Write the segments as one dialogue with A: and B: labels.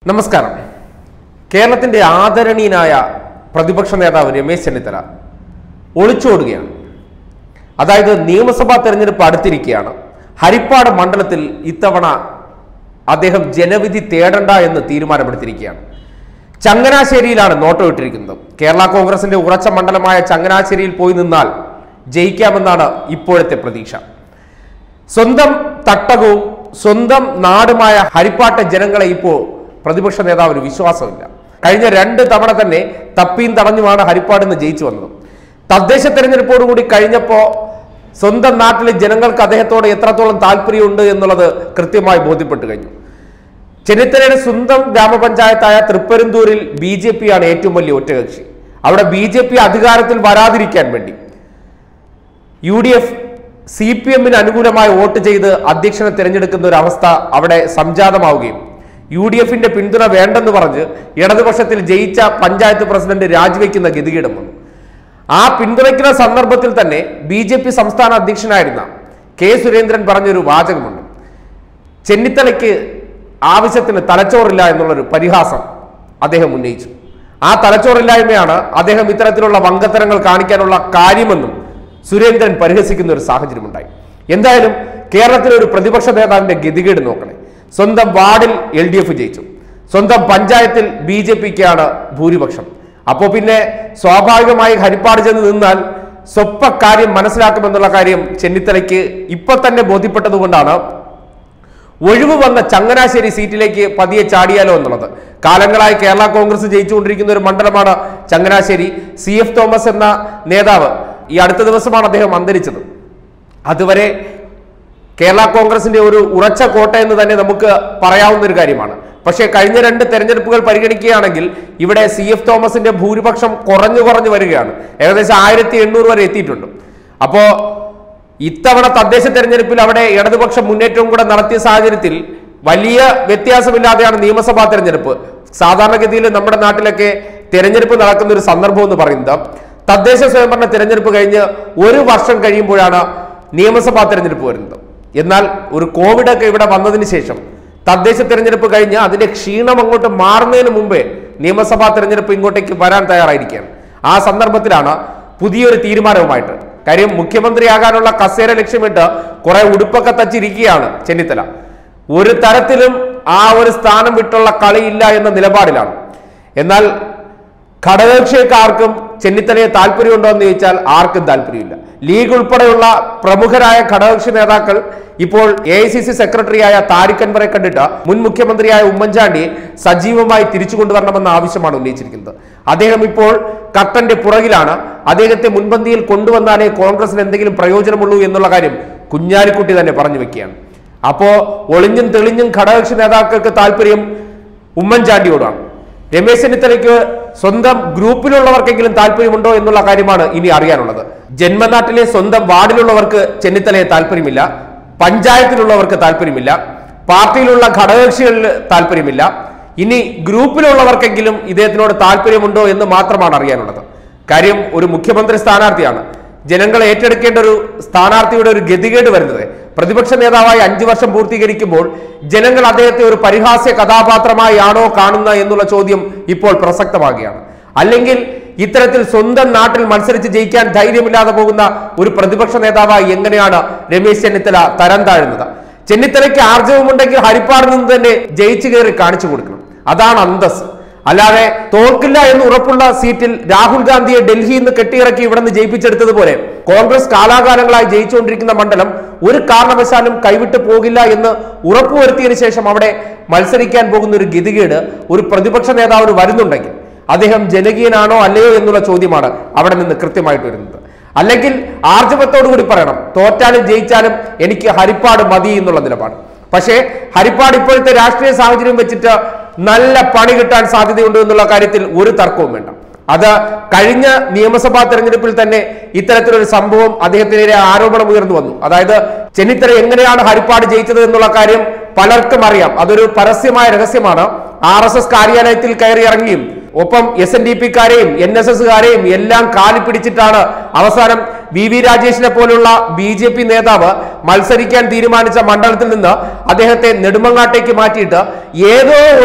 A: നമസ്കാരം കേരളത്തിന്റെ ആദരണീയനായ പ്രതിപക്ഷ നേതാവ് രമേശ് ചെന്നിത്തല ഒളിച്ചോടുകയാണ് അതായത് നിയമസഭാ തെരഞ്ഞെടുപ്പ് അടുത്തിരിക്കുകയാണ് ഹരിപ്പാട് മണ്ഡലത്തിൽ ഇത്തവണ അദ്ദേഹം ജനവിധി തേടണ്ട എന്ന് തീരുമാനമെടുത്തിരിക്കുകയാണ് ചങ്ങനാശ്ശേരിയിലാണ് നോട്ടം ഇട്ടിരിക്കുന്നത് കേരള കോൺഗ്രസിന്റെ ഉറച്ച മണ്ഡലമായ ചങ്ങനാശ്ശേരിയിൽ പോയി നിന്നാൽ ജയിക്കാമെന്നാണ് ഇപ്പോഴത്തെ പ്രതീക്ഷ സ്വന്തം തട്ടകവും സ്വന്തം നാടുമായ ഹരിപ്പാട്ടെ ജനങ്ങളെ ഇപ്പോൾ പ്രതിപക്ഷ നേതാവിന് വിശ്വാസമില്ല കഴിഞ്ഞ രണ്ട് തവണ തന്നെ തപ്പിയും തടഞ്ഞുമാണ് ഹരിപ്പാട് നിന്ന് ജയിച്ചു വന്നത് തദ്ദേശ തെരഞ്ഞെടുപ്പോടുകൂടി കഴിഞ്ഞപ്പോൾ സ്വന്തം നാട്ടിലെ ജനങ്ങൾക്ക് അദ്ദേഹത്തോട് എത്രത്തോളം താല്പര്യമുണ്ട് എന്നുള്ളത് കൃത്യമായി ബോധ്യപ്പെട്ടു കഴിഞ്ഞു ചെന്നിത്തലയുടെ സ്വന്തം ഗ്രാമപഞ്ചായത്തായ തൃപ്പരന്തൂരിൽ ബി ജെ പി ആണ് ഏറ്റവും വലിയ ഒറ്റകക്ഷി അവിടെ ബി ജെ പി അധികാരത്തിൽ വരാതിരിക്കാൻ വേണ്ടി U D F C P എമ്മിന് അനുകൂലമായി വോട്ട് ചെയ്ത് അധ്യക്ഷനെ തിരഞ്ഞെടുക്കുന്ന ഒരു അവസ്ഥ അവിടെ സംജാതമാവുകയും യു ഡി എഫിന്റെ പിന്തുണ വേണ്ടെന്ന് പറഞ്ഞ് ഇടതുപക്ഷത്തിൽ ജയിച്ച പഞ്ചായത്ത് പ്രസിഡന്റ് രാജിവെക്കുന്ന ഗതികേടും വന്നു ആ പിന്തുണയ്ക്കുന്ന സന്ദർഭത്തിൽ തന്നെ ബി ജെ പി സംസ്ഥാന അധ്യക്ഷനായിരുന്ന കെ സുരേന്ദ്രൻ പറഞ്ഞൊരു വാചകമുണ്ട് ചെന്നിത്തലയ്ക്ക് ആവശ്യത്തിന് തലച്ചോറില്ല എന്നുള്ളൊരു പരിഹാസം അദ്ദേഹം ഉന്നയിച്ചു ആ തലച്ചോറില്ലായ്മയാണ് അദ്ദേഹം ഇത്തരത്തിലുള്ള വങ്കത്തരങ്ങൾ കാണിക്കാനുള്ള കാര്യമെന്നും സുരേന്ദ്രൻ പരിഹസിക്കുന്ന ഒരു സാഹചര്യമുണ്ടായി എന്തായാലും കേരളത്തിലെ ഒരു പ്രതിപക്ഷ നേതാവിന്റെ ഗതികേട് നോക്കണേ സ്വന്തം വാർഡിൽ എൽ ഡി എഫ് ജയിച്ചു സ്വന്തം പഞ്ചായത്തിൽ ബി ജെ പിക്കാണ് ഭൂരിപക്ഷം അപ്പോൾ പിന്നെ സ്വാഭാവികമായി ഹരിപ്പാട് ചെന്ന് നിന്നാൽ സ്വപ്പ കാര്യം മനസ്സിലാക്കുമെന്നുള്ള കാര്യം ചെന്നിത്തലയ്ക്ക് ഇപ്പൊ തന്നെ ബോധ്യപ്പെട്ടതുകൊണ്ടാണ് ഒഴിവ് വന്ന ചങ്ങനാശ്ശേരി സീറ്റിലേക്ക് പതിയെ ചാടിയാലോ എന്നുള്ളത് കാലങ്ങളായി കേരള കോൺഗ്രസ് ജയിച്ചുകൊണ്ടിരിക്കുന്ന ഒരു മണ്ഡലമാണ് ചങ്ങനാശ്ശേരി സി എഫ് തോമസ് എന്ന നേതാവ് ഈ അടുത്ത ദിവസമാണ് അദ്ദേഹം അന്തരിച്ചത് അതുവരെ കേരള കോൺഗ്രസിന്റെ ഒരു ഉറച്ച കോട്ട എന്ന് തന്നെ നമുക്ക് പറയാവുന്ന ഒരു കാര്യമാണ് പക്ഷേ കഴിഞ്ഞ രണ്ട് തെരഞ്ഞെടുപ്പുകൾ പരിഗണിക്കുകയാണെങ്കിൽ ഇവിടെ സി എഫ് തോമസിന്റെ ഭൂരിപക്ഷം കുറഞ്ഞു കുറഞ്ഞു വരികയാണ് ഏകദേശം ആയിരത്തി എണ്ണൂറ് വരെ എത്തിയിട്ടുണ്ട് അപ്പോ ഇത്തവണ തദ്ദേശ തെരഞ്ഞെടുപ്പിൽ അവിടെ ഇടതുപക്ഷം മുന്നേറ്റവും കൂടെ നടത്തിയ സാഹചര്യത്തിൽ വലിയ വ്യത്യാസമില്ലാതെയാണ് നിയമസഭാ തെരഞ്ഞെടുപ്പ് സാധാരണഗതിയിൽ നമ്മുടെ നാട്ടിലൊക്കെ തെരഞ്ഞെടുപ്പ് നടക്കുന്ന ഒരു സന്ദർഭം എന്ന് പറയുന്നത് തദ്ദേശ സ്വയംഭരണ തെരഞ്ഞെടുപ്പ് കഴിഞ്ഞ് ഒരു വർഷം കഴിയുമ്പോഴാണ് നിയമസഭാ തെരഞ്ഞെടുപ്പ് വരുന്നത് എന്നാൽ ഒരു കോവിഡ് ഒക്കെ ഇവിടെ വന്നതിന് ശേഷം തദ്ദേശ തെരഞ്ഞെടുപ്പ് കഴിഞ്ഞ് അതിന്റെ ക്ഷീണം അങ്ങോട്ട് മാറുന്നതിന് മുമ്പേ നിയമസഭാ തെരഞ്ഞെടുപ്പ് ഇങ്ങോട്ടേക്ക് വരാൻ തയ്യാറായിരിക്കുകയാണ് ആ സന്ദർഭത്തിലാണ് പുതിയൊരു തീരുമാനവുമായിട്ട് കാര്യം മുഖ്യമന്ത്രിയാകാനുള്ള കസേര ലക്ഷ്യമിട്ട് കുറെ ഉടുപ്പൊക്കെ തച്ചിരിക്കുകയാണ് ചെന്നിത്തല ഒരു തരത്തിലും ആ ഒരു സ്ഥാനം വിട്ടുള്ള കളിയില്ല എന്ന നിലപാടിലാണ് എന്നാൽ ഘടകകക്ഷികൾക്ക് ആർക്കും ചെന്നിത്തലയെ താല്പര്യമുണ്ടോ എന്ന് ചോദിച്ചാൽ ആർക്കും താല്പര്യമില്ല ലീഗ് ഉൾപ്പെടെയുള്ള പ്രമുഖരായ ഘടകകക്ഷി നേതാക്കൾ ഇപ്പോൾ എ ഐ സി സി സെക്രട്ടറിയായ താരിഖ് അൻവറെ കണ്ടിട്ട് മുൻ മുഖ്യമന്ത്രിയായ ഉമ്മൻചാണ്ടിയെ സജീവമായി തിരിച്ചു കൊണ്ടുവരണമെന്ന ആവശ്യമാണ് ഉന്നയിച്ചിരിക്കുന്നത് അദ്ദേഹം ഇപ്പോൾ കട്ടന്റെ പുറകിലാണ് അദ്ദേഹത്തെ മുൻപന്തിയിൽ കൊണ്ടുവന്നാലേ കോൺഗ്രസിന് എന്തെങ്കിലും പ്രയോജനമുള്ളൂ എന്നുള്ള കാര്യം കുഞ്ഞാലിക്കുട്ടി തന്നെ പറഞ്ഞു വെക്കുകയാണ് അപ്പോ ഒളിഞ്ഞും തെളിഞ്ഞും ഘടകകക്ഷി നേതാക്കൾക്ക് താല്പര്യം ഉമ്മൻചാണ്ടിയോടാണ് രമേശ് ചെന്നിത്തലയ്ക്ക് സ്വന്തം ഗ്രൂപ്പിലുള്ളവർക്കെങ്കിലും താല്പര്യമുണ്ടോ എന്നുള്ള കാര്യമാണ് ഇനി അറിയാനുള്ളത് ജന്മനാട്ടിലെ സ്വന്തം വാർഡിലുള്ളവർക്ക് ചെന്നിത്തലയെ താല്പര്യമില്ല പഞ്ചായത്തിലുള്ളവർക്ക് താല്പര്യമില്ല പാർട്ടിയിലുള്ള ഘടകകക്ഷികളിൽ താല്പര്യമില്ല ഇനി ഗ്രൂപ്പിലുള്ളവർക്കെങ്കിലും ഇദ്ദേഹത്തിനോട് താല്പര്യമുണ്ടോ എന്ന് മാത്രമാണ് അറിയാനുള്ളത് കാര്യം ഒരു മുഖ്യമന്ത്രി സ്ഥാനാർത്ഥിയാണ് ജനങ്ങൾ ഏറ്റെടുക്കേണ്ട ഒരു സ്ഥാനാർത്ഥിയുടെ ഒരു ഗതികേട് വരുന്നത് പ്രതിപക്ഷ നേതാവായി അഞ്ചു വർഷം പൂർത്തീകരിക്കുമ്പോൾ ജനങ്ങൾ അദ്ദേഹത്തെ ഒരു പരിഹാസ്യ കഥാപാത്രമായി ആണോ കാണുന്ന എന്നുള്ള ചോദ്യം ഇപ്പോൾ പ്രസക്തമാകുകയാണ് അല്ലെങ്കിൽ ഇത്തരത്തിൽ സ്വന്തം നാട്ടിൽ മത്സരിച്ച് ജയിക്കാൻ ധൈര്യമില്ലാതെ പോകുന്ന ഒരു പ്രതിപക്ഷ നേതാവായി എങ്ങനെയാണ് രമേശ് ചെന്നിത്തല തരം താഴുന്നത് ചെന്നിത്തലയ്ക്ക് ആർജവമുണ്ടെങ്കിൽ ഹരിപ്പാട് നിന്ന് തന്നെ ജയിച്ചു കയറി കാണിച്ചു കൊടുക്കണം അതാണ് അന്തസ് അല്ലാതെ തോൽക്കില്ല എന്ന് ഉറപ്പുള്ള സീറ്റിൽ രാഹുൽ ഗാന്ധിയെ ഡൽഹിയിൽ നിന്ന് കെട്ടിയിറക്കി ഇവിടെ നിന്ന് ജയിപ്പിച്ചെടുത്തതുപോലെ കോൺഗ്രസ് കാലാകാലങ്ങളായി ജയിച്ചുകൊണ്ടിരിക്കുന്ന മണ്ഡലം ഒരു കാരണവശാലും കൈവിട്ടു പോകില്ല എന്ന് ഉറപ്പുവരുത്തിയതിനു ശേഷം അവിടെ മത്സരിക്കാൻ പോകുന്ന ഒരു ഗതികേട് ഒരു പ്രതിപക്ഷ നേതാവിന് വരുന്നുണ്ടെങ്കിൽ അദ്ദേഹം ജനകീയനാണോ അല്ലയോ എന്നുള്ള ചോദ്യമാണ് അവിടെ നിന്ന് കൃത്യമായിട്ട് വരുന്നത് അല്ലെങ്കിൽ ആർജവത്തോടു കൂടി പറയണം തോറ്റാലും ജയിച്ചാലും എനിക്ക് ഹരിപ്പാട് മതി എന്നുള്ള നിലപാട് പക്ഷേ ഹരിപ്പാട് ഇപ്പോഴത്തെ രാഷ്ട്രീയ സാഹചര്യം വെച്ചിട്ട് നല്ല പണി കിട്ടാൻ സാധ്യതയുണ്ട് എന്നുള്ള കാര്യത്തിൽ ഒരു തർക്കവും വേണ്ട അത് കഴിഞ്ഞ നിയമസഭാ തെരഞ്ഞെടുപ്പിൽ തന്നെ ഇത്തരത്തിലൊരു സംഭവം അദ്ദേഹത്തിനെതിരെ ആരോപണം ഉയർന്നു വന്നു അതായത് ചെന്നിത്തല എങ്ങനെയാണ് ഹരിപ്പാട് ജയിച്ചത് എന്നുള്ള കാര്യം പലർക്കും അറിയാം അതൊരു പരസ്യമായ രഹസ്യമാണ് ആർ എസ് എസ് കാര്യാലയത്തിൽ കയറി ഇറങ്ങിയും ഒപ്പം എസ് എൻ ഡി പിക്കാരെയും എൻ എസ് എസുകാരെയും എല്ലാം കാലി പിടിച്ചിട്ടാണ് അവസാനം വി വി രാജേഷിനെ പോലുള്ള ബി ജെ പി നേതാവ് മത്സരിക്കാൻ തീരുമാനിച്ച മണ്ഡലത്തിൽ നിന്ന് അദ്ദേഹത്തെ നെടുമങ്ങാട്ടേക്ക് മാറ്റിയിട്ട് ഏതോ ഒരു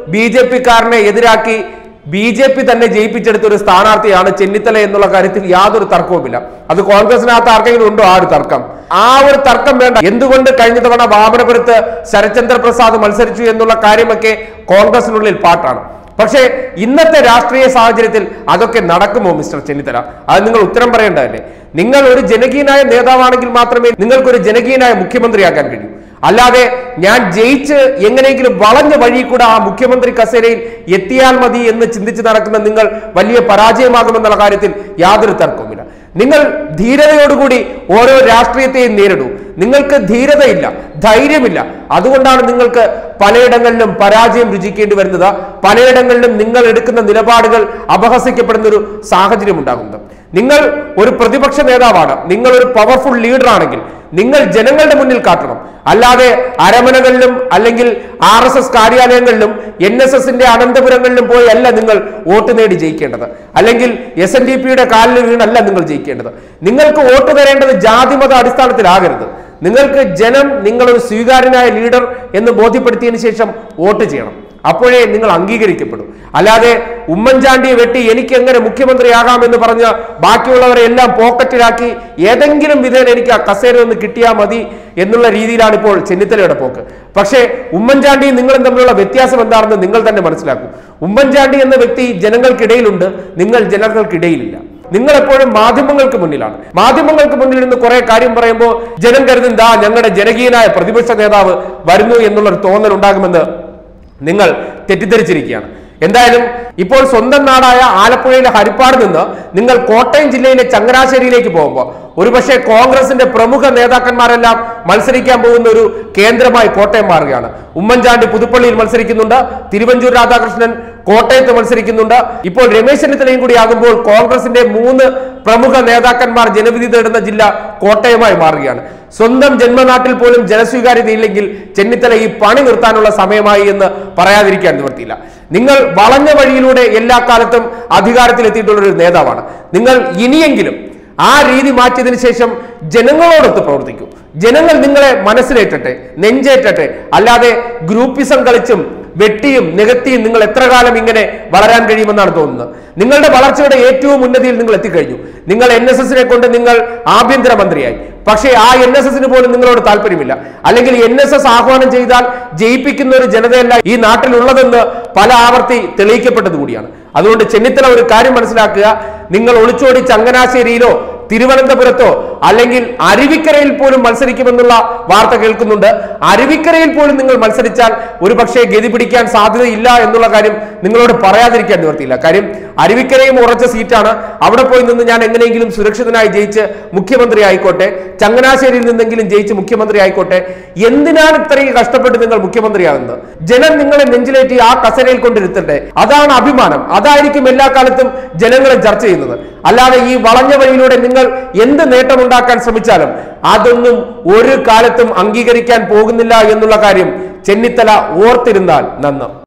A: ബി ജെ പിക്കാരനെ എതിരാക്കി ബി ജെ പി തന്നെ ജയിപ്പിച്ചെടുത്ത ഒരു സ്ഥാനാർത്ഥിയാണ് ചെന്നിത്തല എന്നുള്ള കാര്യത്തിൽ യാതൊരു തർക്കവുമില്ല അത് കോൺഗ്രസിനകത്ത് ആർക്കെങ്കിലും ഉണ്ടോ ആ ഒരു തർക്കം ആ ഒരു തർക്കം വേണ്ട എന്തുകൊണ്ട് കഴിഞ്ഞ തവണ വാമനപുരത്ത് ശരത്ചന്ദ്ര പ്രസാദ് മത്സരിച്ചു എന്നുള്ള കാര്യമൊക്കെ കോൺഗ്രസിനുള്ളിൽ പാട്ടാണ് പക്ഷേ ഇന്നത്തെ രാഷ്ട്രീയ സാഹചര്യത്തിൽ അതൊക്കെ നടക്കുമോ മിസ്റ്റർ ചെന്നിത്തല അത് നിങ്ങൾ ഉത്തരം പറയേണ്ടതല്ലേ നിങ്ങൾ ഒരു ജനകീയനായ നേതാവാണെങ്കിൽ മാത്രമേ നിങ്ങൾക്കൊരു ജനകീയനായ മുഖ്യമന്ത്രിയാക്കാൻ കഴിയൂ അല്ലാതെ ഞാൻ ജയിച്ച് എങ്ങനെയെങ്കിലും വളഞ്ഞ വഴി കൂടെ ആ മുഖ്യമന്ത്രി കസേരയിൽ എത്തിയാൽ മതി എന്ന് ചിന്തിച്ച് നടക്കുന്ന നിങ്ങൾ വലിയ പരാജയമാകുമെന്നുള്ള കാര്യത്തിൽ യാതൊരു തർക്കവുമില്ല നിങ്ങൾ ധീരതയോടുകൂടി ഓരോ രാഷ്ട്രീയത്തെയും നേരിടൂ നിങ്ങൾക്ക് ധീരതയില്ല ധൈര്യമില്ല അതുകൊണ്ടാണ് നിങ്ങൾക്ക് പലയിടങ്ങളിലും പരാജയം രുചിക്കേണ്ടി വരുന്നത് പലയിടങ്ങളിലും നിങ്ങൾ എടുക്കുന്ന നിലപാടുകൾ അപഹസിക്കപ്പെടുന്ന ഒരു സാഹചര്യം ഉണ്ടാകുന്നത് നിങ്ങൾ ഒരു പ്രതിപക്ഷ നേതാവാണ് നിങ്ങൾ ഒരു പവർഫുൾ ലീഡർ ആണെങ്കിൽ നിങ്ങൾ ജനങ്ങളുടെ മുന്നിൽ കാട്ടണം അല്ലാതെ അരമനകളിലും അല്ലെങ്കിൽ ആർ എസ് എസ് കാര്യാലയങ്ങളിലും എൻ എസ് എസിന്റെ അനന്തപുരങ്ങളിലും പോയി അല്ല നിങ്ങൾ വോട്ട് നേടി ജയിക്കേണ്ടത് അല്ലെങ്കിൽ എസ് എൻ ഡി പിയുടെ കാലിൽ വീണല്ല നിങ്ങൾ ജയിക്കേണ്ടത് നിങ്ങൾക്ക് വോട്ട് തരേണ്ടത് ജാതിമത അടിസ്ഥാനത്തിലാകരുത് നിങ്ങൾക്ക് ജനം നിങ്ങളൊരു സ്വീകാര്യനായ ലീഡർ എന്ന് ബോധ്യപ്പെടുത്തിയതിനു ശേഷം വോട്ട് ചെയ്യണം അപ്പോഴേ നിങ്ങൾ അംഗീകരിക്കപ്പെടൂ അല്ലാതെ ഉമ്മൻചാണ്ടിയെ വെട്ടി എനിക്ക് എങ്ങനെ മുഖ്യമന്ത്രിയാകാം എന്ന് പറഞ്ഞ് ബാക്കിയുള്ളവരെ എല്ലാം പോക്കറ്റിലാക്കി ഏതെങ്കിലും വിധേന എനിക്ക് ആ കസേര ഒന്ന് കിട്ടിയാൽ മതി എന്നുള്ള രീതിയിലാണ് ഇപ്പോൾ ചെന്നിത്തലയുടെ പോക്ക് പക്ഷേ ഉമ്മൻചാണ്ടിയും നിങ്ങളും തമ്മിലുള്ള വ്യത്യാസം എന്താണെന്ന് നിങ്ങൾ തന്നെ മനസ്സിലാക്കും ഉമ്മൻചാണ്ടി എന്ന വ്യക്തി ജനങ്ങൾക്കിടയിലുണ്ട് നിങ്ങൾ ജനങ്ങൾക്കിടയിലില്ല നിങ്ങൾ എപ്പോഴും മാധ്യമങ്ങൾക്ക് മുന്നിലാണ് മാധ്യമങ്ങൾക്ക് മുന്നിൽ നിന്ന് കുറെ കാര്യം പറയുമ്പോൾ ജനം കരുതും ദാ ഞങ്ങളുടെ ജനകീയനായ പ്രതിപക്ഷ നേതാവ് വരുന്നു എന്നുള്ളൊരു തോന്നൽ ഉണ്ടാകുമെന്ന് നിങ്ങൾ തെറ്റിദ്ധരിച്ചിരിക്കുകയാണ് എന്തായാലും ഇപ്പോൾ സ്വന്തം നാടായ ആലപ്പുഴയിലെ ഹരിപ്പാട് നിന്ന് നിങ്ങൾ കോട്ടയം ജില്ലയിലെ ചങ്ങനാശ്ശേരിയിലേക്ക് പോകുമ്പോൾ ഒരുപക്ഷെ കോൺഗ്രസിന്റെ പ്രമുഖ നേതാക്കന്മാരെല്ലാം മത്സരിക്കാൻ പോകുന്ന ഒരു കേന്ദ്രമായി കോട്ടയം മാറുകയാണ് ഉമ്മൻചാണ്ടി പുതുപ്പള്ളിയിൽ മത്സരിക്കുന്നുണ്ട് തിരുവഞ്ചൂർ രാധാകൃഷ്ണൻ കോട്ടയത്ത് മത്സരിക്കുന്നുണ്ട് ഇപ്പോൾ രമേശ് ചെന്നിത്തലയും കൂടി ആകുമ്പോൾ കോൺഗ്രസിന്റെ മൂന്ന് പ്രമുഖ നേതാക്കന്മാർ ജനവിധി തേടുന്ന ജില്ല കോട്ടയമായി മാറുകയാണ് സ്വന്തം ജന്മനാട്ടിൽ പോലും ജനസ്വീകാര്യതയില്ലെങ്കിൽ ചെന്നിത്തല ഈ പണി നിർത്താനുള്ള സമയമായി എന്ന് പറയാതിരിക്കാൻ നിവർത്തിയില്ല നിങ്ങൾ വളഞ്ഞ വഴിയിലൂടെ എല്ലാ കാലത്തും അധികാരത്തിലെത്തിയിട്ടുള്ള ഒരു നേതാവാണ് നിങ്ങൾ ഇനിയെങ്കിലും ആ രീതി മാറ്റിയതിനു ശേഷം ജനങ്ങളോടൊത്ത് പ്രവർത്തിക്കൂ ജനങ്ങൾ നിങ്ങളെ മനസ്സിലേറ്റട്ടെ നെഞ്ചേറ്റട്ടെ അല്ലാതെ ഗ്രൂപ്പിസം കളിച്ചും വെട്ടിയും നികത്തിയും നിങ്ങൾ എത്ര കാലം ഇങ്ങനെ വളരാൻ കഴിയുമെന്നാണ് തോന്നുന്നത് നിങ്ങളുടെ വളർച്ചയുടെ ഏറ്റവും ഉന്നതിയിൽ നിങ്ങൾ എത്തിക്കഴിഞ്ഞു നിങ്ങൾ എൻ എസ് എസിനെ കൊണ്ട് നിങ്ങൾ ആഭ്യന്തരമന്ത്രിയായി പക്ഷേ ആ എൻ എസ് എസിന് പോലും നിങ്ങളോട് താല്പര്യമില്ല അല്ലെങ്കിൽ എൻ എസ് എസ് ആഹ്വാനം ചെയ്താൽ ജയിപ്പിക്കുന്ന ഒരു ജനതയല്ല ഈ നാട്ടിലുള്ളതെന്ന് പല ആവർത്തി തെളിയിക്കപ്പെട്ടത് കൂടിയാണ് അതുകൊണ്ട് ചെന്നിത്തല ഒരു കാര്യം മനസ്സിലാക്കുക നിങ്ങൾ ഒളിച്ചോടി ചങ്ങനാശ്ശേരിയിലോ തിരുവനന്തപുരത്തോ അല്ലെങ്കിൽ അരുവിക്കരയിൽ പോലും മത്സരിക്കുമെന്നുള്ള വാർത്ത കേൾക്കുന്നുണ്ട് അരുവിക്കരയിൽ പോലും നിങ്ങൾ മത്സരിച്ചാൽ ഒരു പക്ഷേ ഗതി പിടിക്കാൻ സാധ്യതയില്ല എന്നുള്ള കാര്യം നിങ്ങളോട് പറയാതിരിക്കാൻ നിവർത്തിയില്ല കാര്യം അരുവിക്കരയും ഉറച്ച സീറ്റാണ് അവിടെ പോയി നിന്ന് ഞാൻ എങ്ങനെയെങ്കിലും സുരക്ഷിതനായി ജയിച്ച് മുഖ്യമന്ത്രി ആയിക്കോട്ടെ ചങ്ങനാശ്ശേരിയിൽ നിന്നെങ്കിലും ജയിച്ച് മുഖ്യമന്ത്രി ആയിക്കോട്ടെ എന്തിനാണ് ഇത്രയും കഷ്ടപ്പെട്ട് നിങ്ങൾ മുഖ്യമന്ത്രിയാകുന്നത് ജനം നിങ്ങളെ നെഞ്ചിലേറ്റി ആ കസരയിൽ കൊണ്ടിരുത്തട്ടെ അതാണ് അഭിമാനം അതായിരിക്കും എല്ലാ കാലത്തും ജനങ്ങളെ ചർച്ച ചെയ്യുന്നത് അല്ലാതെ ഈ വളഞ്ഞ വഴിയിലൂടെ നിങ്ങൾ എന്ത് നേട്ടമുണ്ടാക്കാൻ ശ്രമിച്ചാലും അതൊന്നും ഒരു കാലത്തും അംഗീകരിക്കാൻ പോകുന്നില്ല എന്നുള്ള കാര്യം ചെന്നിത്തല ഓർത്തിരുന്നാൽ നന്ന്